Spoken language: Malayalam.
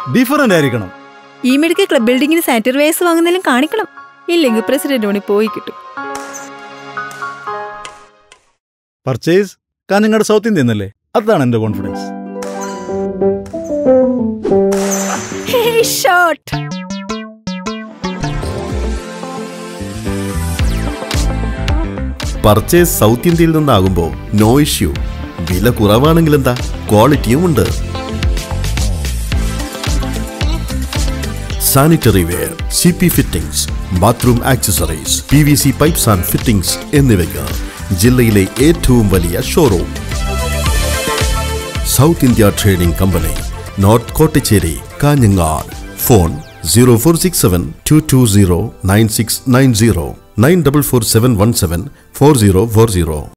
ഡിഫറൻ്റ് ആയിരിക്കണം ഈ മെഡിക്കൽ ക്ലബ് ബിൽഡിങ്ങിന് സാനിറ്ററി വേസ് വാങ്ങുന്നതിലും കാണിക്കണം ഇല്ലെങ്കിൽ പ്രസിഡന്റ് പണി പോയി കിട്ടും പർച്ചേസ് കാഞ്ഞങ്ങാട് സൗത്ത് ഇന്ത്യ എന്നല്ലേ അതാണ് എൻ്റെ കോൺഫിഡൻസ് ഷോട്ട് പർച്ചേസ് സൗത്ത് ഇന്ത്യയിൽ നിന്നാകുമ്പോൾ നോ ഇഷ്യൂ വില കുറവാണെങ്കിൽ എന്താ ക്വാളിറ്റിയും ഉണ്ട് sanitary ware C P fittings bathroom accessories P V C pipes and fittings എന്നിവയ്ക്ക് ജില്ലയിലെ ഏറ്റവും വലിയ showroom South India trading company north Kottachery Kanhangad phone zero four six seven two two zero nine six nine zero nine double four seven one seven four zero four zero